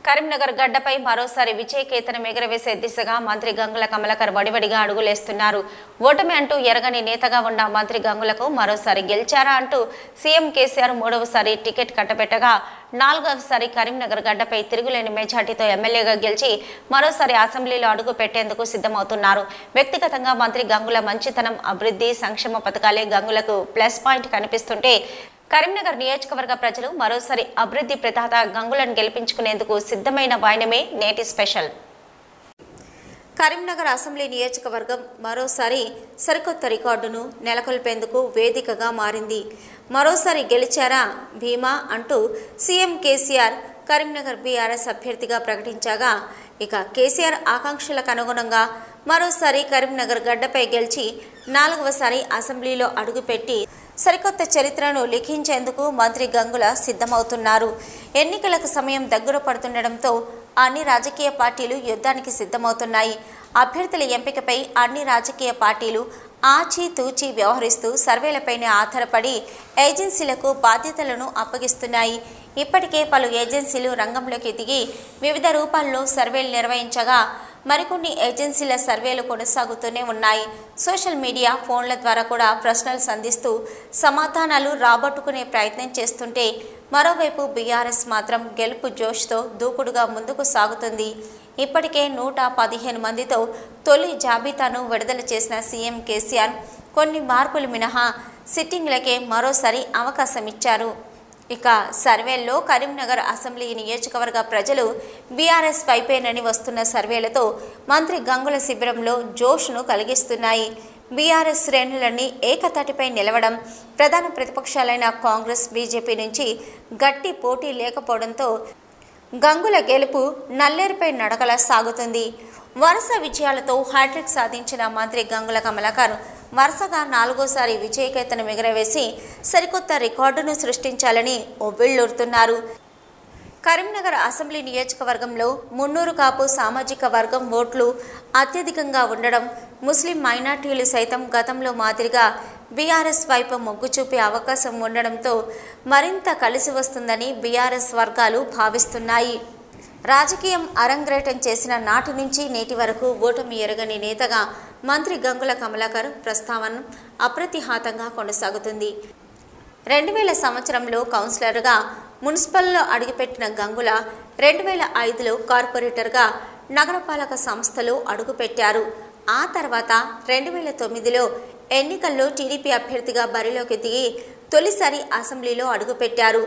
కరీంనగర్ గడ్డపై మరోసారి విజయకేతనం ఎగరవేసే దిశగా మంత్రి గంగుల కమలకర్ వడివడిగా అడుగులేస్తున్నారు ఓటమి అంటూ ఎరగని నేతగా ఉన్న మంత్రి గంగులకు మరోసారి గెలిచారా అంటూ సీఎం కేసీఆర్ మూడవసారి టికెట్ కట్టబెట్టగా నాలుగవసారి కరీంనగర్ గడ్డపై తిరుగులేని మెజార్టీతో ఎమ్మెల్యేగా గెలిచి మరోసారి అసెంబ్లీలో అడుగు పెట్టేందుకు సిద్ధమవుతున్నారు వ్యక్తిగతంగా మంత్రి గంగుల మంచితనం అభివృద్ధి సంక్షేమ పథకాలే గంగులకు ప్లస్ పాయింట్ కనిపిస్తుంటే కరీంనగర్ నియోజకవర్గ ప్రజలు మరోసారి అభివృద్ధి ప్రదాత గంగులను గెలిపించుకునేందుకు సిద్ధమైన వాయనమే నేటి స్పెషల్ కరీంనగర్ అసెంబ్లీ నియోజకవర్గం మరోసారి సరికొత్త రికార్డును నెలకొల్పేందుకు వేదికగా మారింది మరోసారి గెలిచారా భీమా అంటూ సీఎం కేసీఆర్ కరీంనగర్ బీఆర్ఎస్ అభ్యర్థిగా ప్రకటించగా ఇక కేసీఆర్ ఆకాంక్షలకు అనుగుణంగా మరోసారి కరీంనగర్ గడ్డపై గెలిచి నాలుగవసారి అసెంబ్లీలో అడుగుపెట్టి సరికొత్త చరిత్రను లిఖించేందుకు మంత్రి గంగుల సిద్ధమవుతున్నారు ఎన్నికలకు సమయం దగ్గర పడుతుండటంతో అన్ని రాజకీయ పార్టీలు యుద్ధానికి సిద్ధమవుతున్నాయి అభ్యర్థుల ఎంపికపై అన్ని రాజకీయ పార్టీలు ఆచి తూచి వ్యవహరిస్తూ సర్వేలపైనే ఆధారపడి ఏజెన్సీలకు బాధ్యతలను అప్పగిస్తున్నాయి ఇప్పటికే పలు ఏజెన్సీలు రంగంలోకి దిగి వివిధ రూపాల్లో సర్వేలు నిర్వహించగా మరికొన్ని ఏజెన్సీల సర్వేలు కొనసాగుతూనే ఉన్నాయి సోషల్ మీడియా ఫోన్ల ద్వారా కూడా ప్రశ్నలు సంధిస్తూ సమాధానాలు రాబట్టుకునే ప్రయత్నం చేస్తుంటే మరోవైపు బీఆర్ఎస్ మాత్రం గెలుపు జోష్తో దూకుడుగా ముందుకు సాగుతుంది ఇప్పటికే నూట పదిహేను మందితో తొలి జాబితాను విడుదల చేసిన సీఎం కేసీఆర్ కొన్ని మార్పులు మినహా సిట్టింగ్లకే మరోసారి అవకాశం ఇచ్చారు ఇక సర్వేల్లో కరీంనగర్ అసెంబ్లీ నియోజకవర్గ ప్రజలు బీఆర్ఎస్ వైపేనని వస్తున్న సర్వేలతో మంత్రి గంగుల శిబిరంలో జోష్ను కలిగిస్తున్నాయి బీఆర్ఎస్ శ్రేణులన్నీ ఏకతాటిపై నిలవడం ప్రధాన ప్రతిపక్షాలైన కాంగ్రెస్ బీజేపీ నుంచి గట్టి పోటీ లేకపోవడంతో గంగుల గెలుపు నల్లేరుపై నడకలా సాగుతుంది వరుస విజయాలతో హ్యాట్రిక్ సాధించిన మంత్రి గంగుల కమలాకర్ వరుసగా నాలుగోసారి విజయకేతనం ఎగరవేసి సరికొత్త రికార్డును సృష్టించాలని ఒవ్విళ్లూరుతున్నారు కరీంనగర్ అసెంబ్లీ నియోజకవర్గంలో మున్నూరు కాపు సామాజిక వర్గం ఓట్లు అత్యధికంగా ఉండడం ముస్లిం మైనార్టీలు సైతం గతంలో మాదిరిగా బీఆర్ఎస్ వైపు మొగ్గు చూపే అవకాశం ఉండడంతో మరింత కలిసి వస్తుందని బీఆర్ఎస్ వర్గాలు భావిస్తున్నాయి రాజకీయం అరంగ్రేటం చేసిన నాటి నుంచి నేటి వరకు ఓటమి ఎరగని నేతగా మంత్రి గంగుల కమలాకర్ ప్రస్తావన అప్రతిహాతంగా కొనసాగుతుంది రెండు వేల సంవత్సరంలో కౌన్సిలర్గా మున్సిపల్లో అడుగుపెట్టిన గంగుల రెండు వేల ఐదులో కార్పొరేటర్గా నగరపాలక సంస్థలో అడుగుపెట్టారు ఆ తర్వాత రెండు వేల తొమ్మిదిలో ఎన్నికల్లో టీడీపీ అభ్యర్థిగా బరిలోకి దిగి తొలిసారి అసెంబ్లీలో అడుగుపెట్టారు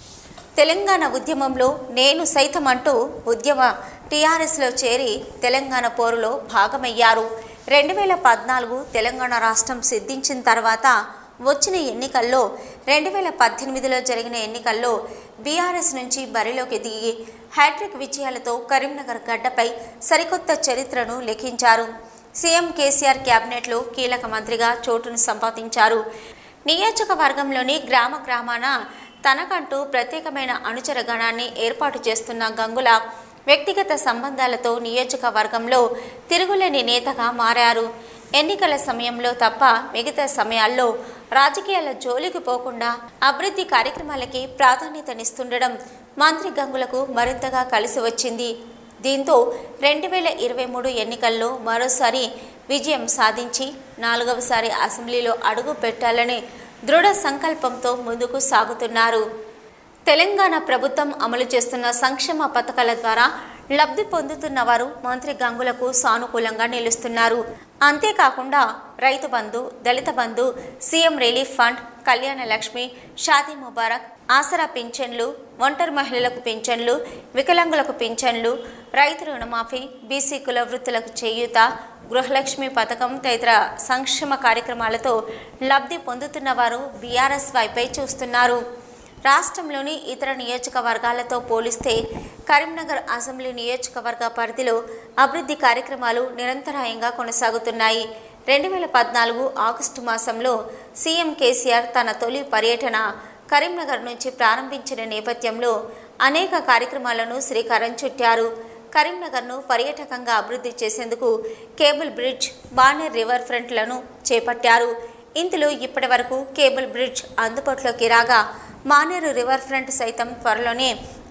తెలంగాణ ఉద్యమంలో నేను సైతం అంటూ ఉద్యమ టీఆర్ఎస్లో చేరి తెలంగాణ పోరులో భాగమయ్యారు రెండు వేల పద్నాలుగు తెలంగాణ రాష్ట్రం సిద్ధించిన తర్వాత వచ్చిన ఎన్నికల్లో రెండు వేల పద్దెనిమిదిలో జరిగిన ఎన్నికల్లో బీఆర్ఎస్ నుంచి బరిలోకి దిగి హ్యాట్రిక్ విజయాలతో కరీంనగర్ గడ్డపై సరికొత్త చరిత్రను లిఖించారు సీఎం కేసీఆర్ కేబినెట్లో కీలక మంత్రిగా చోటును సంపాదించారు నియోజకవర్గంలోని గ్రామ గ్రామాన తనకంటూ ప్రత్యేకమైన అనుచర గణాన్ని ఏర్పాటు చేస్తున్న గంగుల వ్యక్తిగత సంబంధాలతో నియోజకవర్గంలో తిరుగులేని నేతగా మారారు ఎన్నికల సమయంలో తప్ప మిగతా సమయాల్లో రాజకీయాల జోలికి పోకుండా అభివృద్ధి కార్యక్రమాలకి ప్రాధాన్యతనిస్తుండడం మంత్రి గంగులకు మరింతగా కలిసి వచ్చింది దీంతో రెండు వేల ఇరవై మూడు ఎన్నికల్లో మరోసారి విజయం సాధించి నాలుగవసారి అసెంబ్లీలో అడుగు పెట్టాలని దృఢ సంకల్పంతో ముందుకు సాగుతున్నారు తెలంగాణ ప్రభుత్వం అమలు చేస్తున్న సంక్షేమ పథకాల ద్వారా లబ్ధి పొందుతున్న వారు మంత్రి గంగులకు సానుకూలంగా నిలుస్తున్నారు అంతేకాకుండా Rythu Bandhu Dalit Bandhu CM relief fund Kalyana Lakshmi Shaadi Mubarak ఆసరా పింఛన్లు ఒంటరి మహిళలకు పింఛన్లు వికలాంగులకు పింఛన్లు రైతు రుణమాఫీ బీసీ కుల వృత్తులకు చేయూత గృహలక్ష్మి పథకం తదితర సంక్షేమ కార్యక్రమాలతో లబ్ధి పొందుతున్న వారు బీఆర్ఎస్ వైపై చూస్తున్నారు రాష్ట్రంలోని ఇతర నియోజకవర్గాలతో పోలిస్తే కరీంనగర్ అసెంబ్లీ నియోజకవర్గ పరిధిలో అభివృద్ధి కార్యక్రమాలు నిరంతరాయంగా కొనసాగుతున్నాయి రెండు వేల పద్నాలుగు ఆగస్టు మాసంలో సీఎం కేసీఆర్ తన తొలి పర్యటన కరీంనగర్ నుంచి ప్రారంభించిన నేపథ్యంలో అనేక కార్యక్రమాలను శ్రీకారం చుట్టారు కరీంనగర్ను పర్యాటకంగా అభివృద్ధి చేసేందుకు కేబుల్ బ్రిడ్జ్ బానర్ రివర్ ఫ్రంట్లను చేపట్టారు ఇందులో ఇప్పటి వరకు కేబుల్ బ్రిడ్జ్ అందుబాటులోకి రాగా మానేరు రివర్ ఫ్రంట్ సైతం త్వరలోనే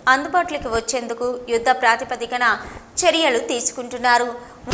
అందుబాటులోకి వచ్చేందుకు యుద్ధ ప్రాతిపదికన చర్యలు తీసుకుంటున్నారు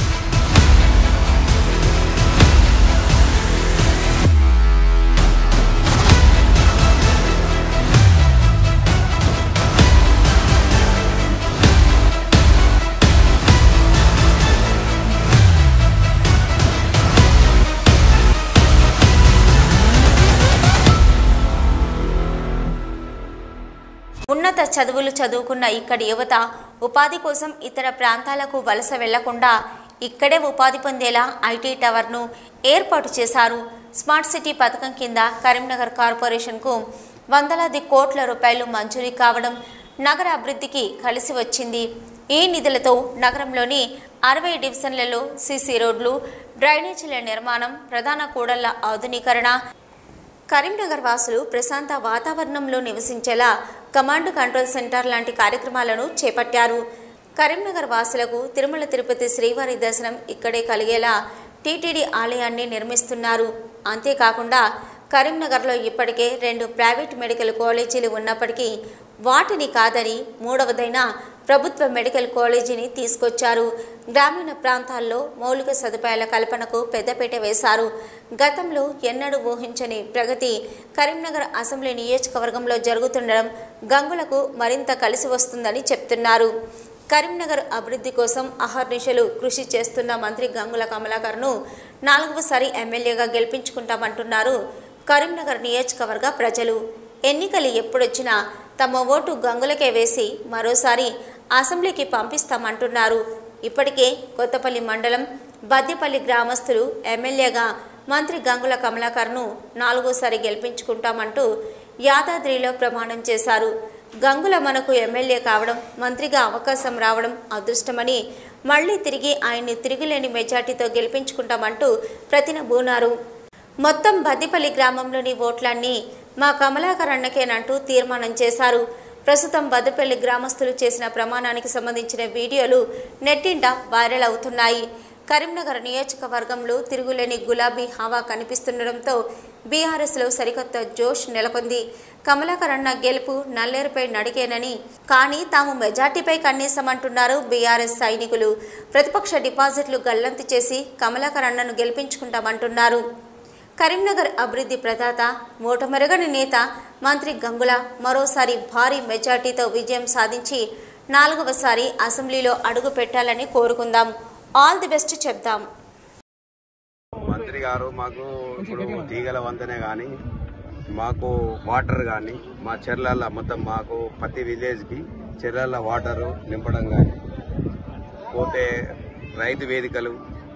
ఉన్నత చదువులు చదువుకున్న ఇక్కడి యువత ఉపాధి కోసం ఇతర ప్రాంతాలకు వలస వెళ్లకుండా ఇక్కడే ఉపాధి పొందేలా ఐటీ టవర్ను ఏర్పాటు చేశారు స్మార్ట్ సిటీ పథకం కింద కరీంనగర్ కార్పొరేషన్కు వందలాది కోట్ల రూపాయలు మంజూరీ కావడం నగర అభివృద్ధికి కలిసి వచ్చింది ఈ నిధులతో నగరంలోని అరవై డివిజన్లలో సీసీ రోడ్లు డ్రైనేజీల నిర్మాణం ప్రధాన కూడళ్ల ఆధునీకరణ కరీంనగర్ వాసులు ప్రశాంత వాతావరణంలో నివసించేలా కమాండ్ కంట్రోల్ సెంటర్ లాంటి కార్యక్రమాలను చేపట్టారు కరీంనగర్ వాసులకు తిరుమల తిరుపతి శ్రీవారి దర్శనం ఇక్కడే కలిగేలా టీటీడీ ఆలయాన్ని నిర్మిస్తున్నారు అంతేకాకుండా కరీంనగర్లో ఇప్పటికే రెండు ప్రైవేట్ మెడికల్ కాలేజీలు ఉన్నప్పటికీ వాటిని కాదని మూడవదైన ప్రభుత్వ మెడికల్ కాలేజీని తీసుకొచ్చారు గ్రామీణ ప్రాంతాల్లో మౌలిక సదుపాయాల కల్పనకు పెద్దపీట వేశారు గతంలో ఎన్నడూ ఊహించని ప్రగతి కరీంనగర్ అసెంబ్లీ నియోజకవర్గంలో జరుగుతుండడం గంగులకు మరింత కలిసి వస్తుందని చెప్తున్నారు కరీంనగర్ అభివృద్ధి కోసం అహర్నిశలు కృషి చేస్తున్న మంత్రి గంగుల కమలాకర్ను నాలుగవసారి ఎమ్మెల్యేగా గెలిపించుకుంటామంటున్నారు కరీంనగర్ నియోజకవర్గ ప్రజలు ఎన్నికలు ఎప్పుడొచ్చినా తమ ఓటు గంగులకే వేసి మరోసారి అసెంబ్లీకి పంపిస్తామంటున్నారు ఇప్పటికే కొత్తపల్లి మండలం బద్దెపల్లి గ్రామస్తులు ఎమ్మెల్యేగా మంత్రి గంగుల కమలాకర్ను నాలుగోసారి గెలిపించుకుంటామంటూ యాదాద్రిలో ప్రమాణం చేశారు గంగుల మనకు ఎమ్మెల్యే కావడం మంత్రిగా అవకాశం రావడం అదృష్టమని మళ్లీ తిరిగి ఆయన్ని తిరిగిలేని మెజార్టీతో గెలిపించుకుంటామంటూ ప్రతినబూనారు మొత్తం బద్దిపల్లి గ్రామంలోని ఓట్లన్నీ మా కమలాకర్ అన్నకేనంటూ తీర్మానం చేశారు ప్రస్తుతం బద్దపల్లి గ్రామస్తులు చేసిన ప్రమాణానికి సంబంధించిన వీడియోలు నెట్టింట వైరల్ అవుతున్నాయి కరీంనగర్ నియోజకవర్గంలో తిరుగులేని గులాబీ హవా కనిపిస్తుండటంతో బీఆర్ఎస్లో సరికొత్త జోష్ నెలకొంది కమలాకర్ అన్న గెలుపు నల్లేరుపై నడిగేనని కానీ తాము మెజార్టీపై కన్నేసామంటున్నారు బీఆర్ఎస్ సైనికులు ప్రతిపక్ష డిపాజిట్లు గల్లంతు చేసి కమలాకర్ అన్నను గెలిపించుకుంటామంటున్నారు కరీంనగర్ అభివృద్ధి ప్రదాత మూటమెరగని నేత మంత్రి గంగుల మరోసారి భారీ మెజార్టీతో విజయం సాధించి నాలుగవసారి అసెంబ్లీలో అడుగు పెట్టాలని కోరుకుందాం ఆల్ ది బెస్ట్ చెప్దాం మంత్రి గారు మాకు ఇప్పుడు తీగల వంతెనే కానీ మాకు వాటర్ కానీ మా చెర్లల్లో మొత్తం మాకు ప్రతి విలేజ్కి చెర్లల్లో వాటర్ నింపడం కానీ పోతే రైతు వేదికలు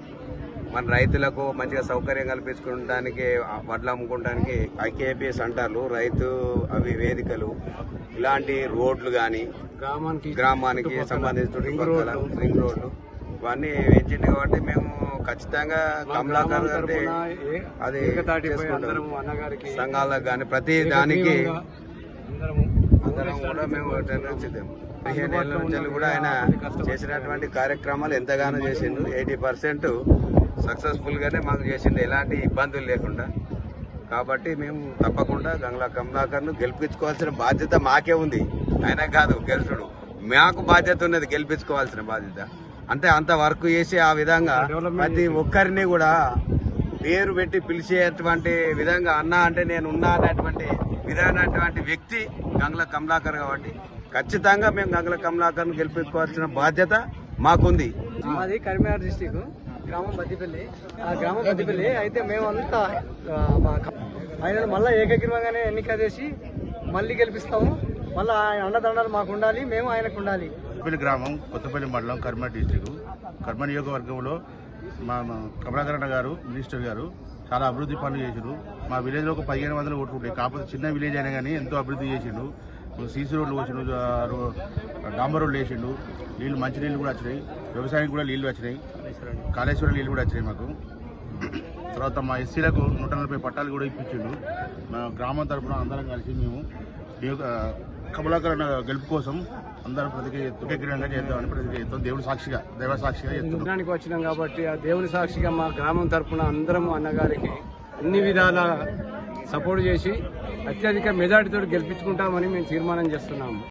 మన రైతులకు మంచిగా సౌకర్యం కల్పించుకోవడానికి వడ్లు అమ్ముకోవడానికి ఐకేపీఎస్ అంటారు రైతు అవి వేదికలు ఇలాంటి రోడ్లు కానీ గ్రామానికి గ్రామానికి సంబంధించిన చుట్టుపక్కల రింగ్ రోడ్లు ఇవన్నీ వేయించింది కాబట్టి మేము ఖచ్చితంగా కమలాకర్ అంటే అది ఏకతాటిపై చేసుకుంటాం. అందరము అన్నగారికి సంఘాలకు కానీ ప్రతి దానికి అందరము అందరం కూడా మేము నిర్ణయించుదాం పదిహేను ఏళ్ళ నుంచి కూడా ఆయన చేసినటువంటి కార్యక్రమాలు ఎంతగానో చేసిండు ఎయిటీ పర్సెంట్ సక్సెస్ఫుల్ గానే మాకు చేసిండు ఎలాంటి ఇబ్బందులు లేకుండా కాబట్టి మేము తప్పకుండా గంగ్లా కమలాకర్ ను గెలిపించుకోవాల్సిన బాధ్యత మాకే ఉంది ఆయన కాదు గెలుచుడు మాకు బాధ్యత ఉన్నది గెలిపించుకోవాల్సిన బాధ్యత అంటే అంత వర్క్ చేసి ఆ విధంగా ప్రతి ఒక్కరిని కూడా పేరు పెట్టి పిలిచేటువంటి విధంగా అన్న అంటే నేను ఉన్నా అనేటువంటి విధానటువంటి వ్యక్తి గంగుల కమలాకర్ కాబట్టి ఖచ్చితంగా మేము గంగుల కమలాకర్ను గెలిపించుకోవాల్సిన బాధ్యత మాకుంది మాది కరీంనగర్ డిస్టిక్ గ్రామం బద్దిపల్లి ఆ గ్రామం బద్దిపల్లి అయితే మేమంతా ఆ, మా క- ఆయనను మళ్ళా ఏకగ్రీవంగానే ఎన్నిక చేసి మళ్ళీ గెలిపిస్తాము మళ్ళీ ఆయన అండదండలు మాకు ఉండాలి మేము ఆయనకు ఉండాలి కొత్తపల్లి గ్రామం కొత్తపల్లి మండలం కర్మ డిస్టిక్ కర్మ నియోజకవర్గంలో మా మా కమలాకరణ గారు మినిస్టర్ గారు చాలా అభివృద్ధి పనులు చేసిండు మా విలేజ్ లో ఒక పదిహేను వందలు కొట్టుకుంటాయి కాకపోతే చిన్న విలేజ్ అయినా కానీ ఎంతో అభివృద్ధి చేసిండు సీసీ రోడ్లు పోసిండు ఆ రో- డాంబర్ రోడ్లు వేసిండు నీళ్లు మంచి నీళ్లు కూడా వచ్చినాయి వ్యవసాయానికి కూడా నీళ్లు వచ్చినాయి కాళేశ్వరం నీళ్లు కూడా వచ్చినాయి మాకు తర్వాత మా ఎస్సీలకు నూట నలభై పట్టాలు కూడా ఇప్పించిండు మా గ్రామం తరపున అందరం కలిసి మేము నియోజక కమలాకరణ గెలుపు కోసం అందరం ప్రతికి ఏకగ్రీవంగా చేద్దామని ప్రతికి చేస్తాం దేవుడి సాక్షిగా దైవ సాక్షిగా చేస్తున్నాం యుద్ధానికి వచ్చినాం కాబట్టి ఆ దేవుని సాక్షిగా మా గ్రామం తరపున అందరము అన్నగారికి అన్ని విధాల సపోర్ట్ చేసి అత్యధిక మెజార్టీతో గెలిపించుకుంటామని మేము తీర్మానం చేస్తున్నాము